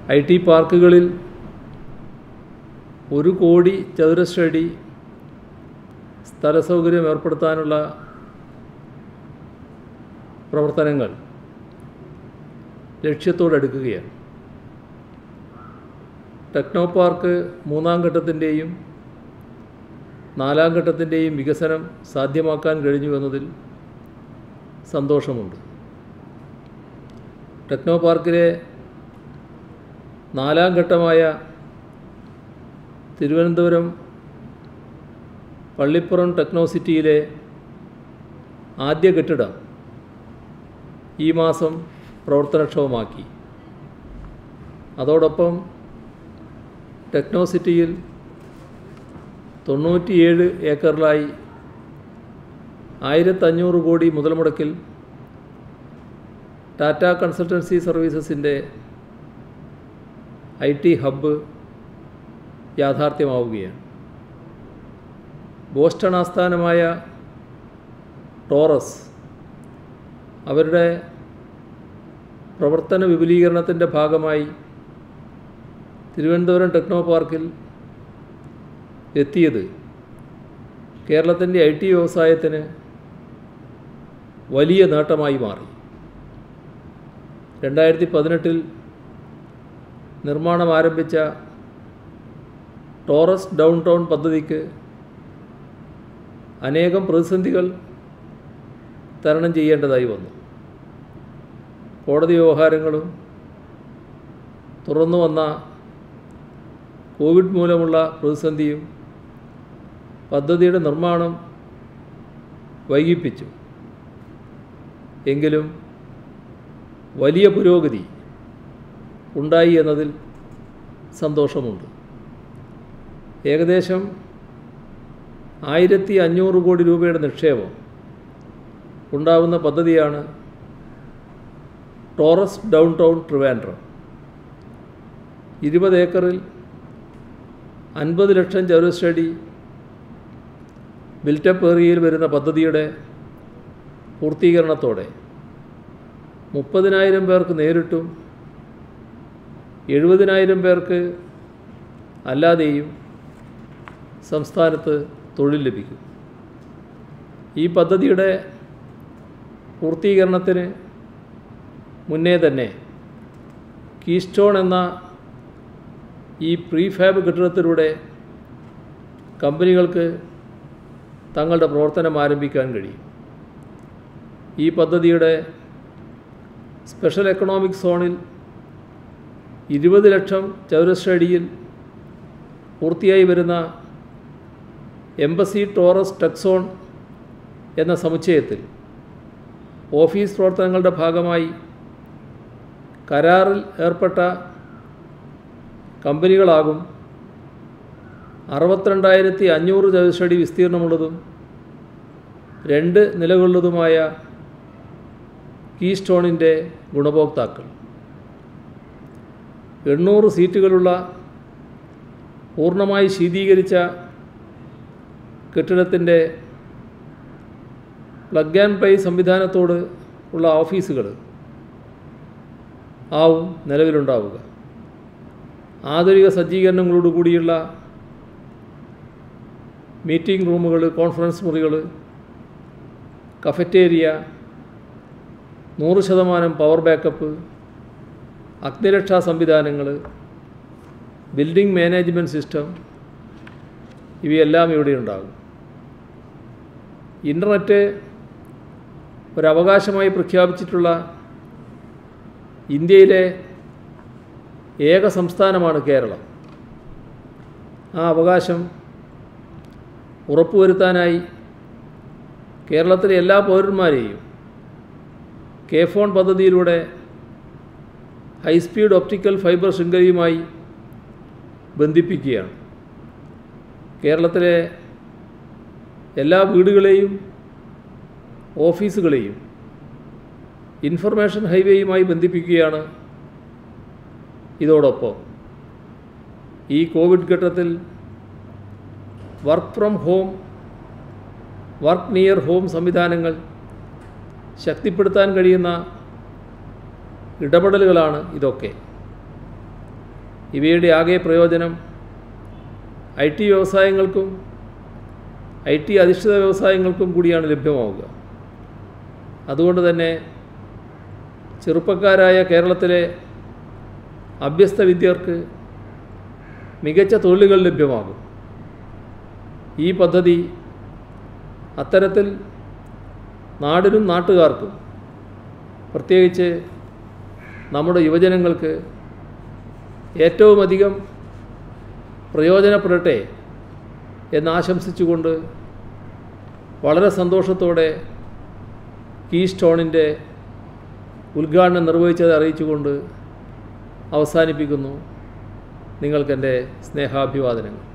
I T പാർക്കുകളിൽ ഒരു കോടി ചതുരശ്ര അടി സ്ഥല സൗകര്യം ഏർപ്പെടുത്താനുള്ള പ്രവർത്തനങ്ങൾ ലക്ഷ്യത്തോടടുക്കുകയാണ് ടെക്നോ പാർക്ക് മൂന്നാം ഘട്ടത്തിൻ്റെയും നാലാം ഘട്ടത്തിൻ്റെയും വികസനം സാധ്യമാക്കാൻ കഴിഞ്ഞു എന്നതിൽ സന്തോഷമുണ്ട് ടെക്നോ പാർക്കിലെ നാലാം ഘട്ടമായ തിരുവനന്തപുരം പള്ളിപ്പുറം ടെക്നോ സിറ്റിയിലെ ആദ്യ കെട്ടിടം ഈ മാസം പ്രവർത്തനക്ഷമമാക്കി അതോടൊപ്പം ടെക്നോ സിറ്റിയിൽ തൊണ്ണൂറ്റിയേഴ് ഏക്കറിലായി ആയിരത്തഞ്ഞൂറ് കോടി മുതൽ മുടക്കിൽ ടാറ്റ കൺസൾട്ടൻസി സർവീസസിൻ്റെ ഐ ടി ഹബ്ബ് യാഥാർത്ഥ്യമാവുകയാണ് ബോസ്റ്റൺ ആസ്ഥാനമായ ടോറസ് അവരുടെ പ്രവർത്തന വിപുലീകരണത്തിൻ്റെ ഭാഗമായി തിരുവനന്തപുരം ടെക്നോ പാർക്കിൽ എത്തിയത് കേരളത്തിൻ്റെ ഐ ടി വ്യവസായത്തിന് വലിയ നേട്ടമായി മാറി രണ്ടായിരത്തി പതിനെട്ടിൽ നിർമ്മാണം ആരംഭിച്ച ടോറസ് ഡൗൺ ടൗൺ പദ്ധതിക്ക് അനേകം പ്രതിസന്ധികൾ തരണം ചെയ്യേണ്ടതായി വന്നു കോടതി വ്യവഹാരങ്ങളും തുറന്നു വന്ന കോവിഡ് മൂലമുള്ള പ്രതിസന്ധിയും പദ്ധതിയുടെ നിർമ്മാണം വൈകിപ്പിച്ചു എങ്കിലും വലിയ പുരോഗതി ഉണ്ടായി എന്നതിൽ സന്തോഷമുണ്ട് ഏകദേശം ആയിരത്തി അഞ്ഞൂറ് കോടി രൂപയുടെ നിക്ഷേപം ഉണ്ടാവുന്ന പദ്ധതിയാണ് ടോറസ് ഡൗൺ ടൗൺ ട്രിവാൻഡ്രം ഇരുപത് ഏക്കറിൽ അൻപത് ലക്ഷം ചതുരശ്രടി ബിൽറ്റപ്പ് ഏറിയയിൽ വരുന്ന പദ്ധതിയുടെ പൂർത്തീകരണത്തോടെ മുപ്പതിനായിരം പേർക്ക് നേരിട്ടും എഴുപതിനായിരം പേർക്ക് അല്ലാതെയും സംസ്ഥാനത്ത് തൊഴിൽ ലഭിക്കും ഈ പദ്ധതിയുടെ പൂർത്തീകരണത്തിന് മുന്നേ തന്നെ കീസ്റ്റോൺ എന്ന ഈ പ്രീഫാബ് കെട്ടിടത്തിലൂടെ കമ്പനികൾക്ക് തങ്ങളുടെ പ്രവർത്തനം ആരംഭിക്കാൻ കഴിയും ഈ പദ്ധതിയുടെ സ്പെഷ്യൽ എക്കണോമിക് സോണിൽ ഇരുപത് ലക്ഷം ചതുരശ്ര അടിയിൽ പൂർത്തിയായി വരുന്ന എംബസി ടോറസ് ടെക്സോൺ എന്ന സമുച്ചയത്തിൽ ഓഫീസ് പ്രവർത്തനങ്ങളുടെ ഭാഗമായി കരാറിൽ ഏർപ്പെട്ട കമ്പനികളാകും അറുപത്തിരണ്ടായിരത്തി അഞ്ഞൂറ് ചതുരശ്രടി വിസ്തീർണമുള്ളതും രണ്ട് നിലകളുള്ളതുമായ കീസ്റ്റോണിൻ്റെ ഗുണഭോക്താക്കൾ എണ്ണൂറ് സീറ്റുകളുള്ള പൂർണ്ണമായി ശീതീകരിച്ച കെട്ടിടത്തിൻ്റെ പ്ലഗ് ആൻഡ് പ്ലേ സംവിധാനത്തോട് ഉള്ള ഓഫീസുകൾ ആവും നിലവിലുണ്ടാവുക ആധുനിക സജ്ജീകരണങ്ങളോട് കൂടിയുള്ള മീറ്റിംഗ് റൂമുകൾ കോൺഫറൻസ് മുറികൾ കഫറ്റേരിയ നൂറ് ശതമാനം പവർ ബാക്കപ്പ് അഗ്നിരക്ഷാ സംവിധാനങ്ങൾ ബിൽഡിംഗ് മാനേജ്മെൻറ്റ് സിസ്റ്റം ഇവയെല്ലാം ഇവിടെ ഉണ്ടാകും ഇൻ്റർനെറ്റ് ഒരവകാശമായി പ്രഖ്യാപിച്ചിട്ടുള്ള ഇന്ത്യയിലെ ഏക സംസ്ഥാനമാണ് കേരളം ആ അവകാശം ഉറപ്പുവരുത്താനായി കേരളത്തിലെ എല്ലാ പൗരന്മാരെയും കെ ഫോൺ പദ്ധതിയിലൂടെ ഹൈസ്പീഡ് ഒപ്റ്റിക്കൽ ഫൈബർ ശൃംഖലയുമായി ബന്ധിപ്പിക്കുകയാണ് കേരളത്തിലെ എല്ലാ വീടുകളെയും ഓഫീസുകളെയും ഇൻഫർമേഷൻ ഹൈവേയുമായി ബന്ധിപ്പിക്കുകയാണ് ഇതോടൊപ്പം ഈ കോവിഡ് ഘട്ടത്തിൽ work from home work near home സംവിധാനങ്ങൾ ശക്തിപ്പെടുത്താൻ കഴിയുന്ന ഇടപെടലുകളാണ് ഇതൊക്കെ ഇവയുടെ ആകെ പ്രയോജനം ഐ ടി വ്യവസായങ്ങൾക്കും ഐ ടി അധിഷ്ഠിത വ്യവസായങ്ങൾക്കും കൂടിയാണ് ലഭ്യമാവുക അതുകൊണ്ട് തന്നെ ചെറുപ്പക്കാരായ കേരളത്തിലെ അഭ്യസ്ത വിദ്യർക്ക് മികച്ച തൊഴിലുകൾ ലഭ്യമാകും ഈ പദ്ധതി അത്തരത്തിൽ നാടിനും നാട്ടുകാർക്കും പ്രത്യേകിച്ച് നമ്മുടെ യുവജനങ്ങൾക്ക് ഏറ്റവും അധികം പ്രയോജനപ്പെടട്ടെ എന്നാശംസിച്ചുകൊണ്ട് വളരെ സന്തോഷത്തോടെ കീ സ്റ്റോണിൻ്റെ ഉദ്ഘാടനം നിർവഹിച്ചത് അറിയിച്ചുകൊണ്ട് അവസാനിപ്പിക്കുന്നു നിങ്ങൾക്കെൻ്റെ സ്നേഹാഭിവാദനങ്ങൾ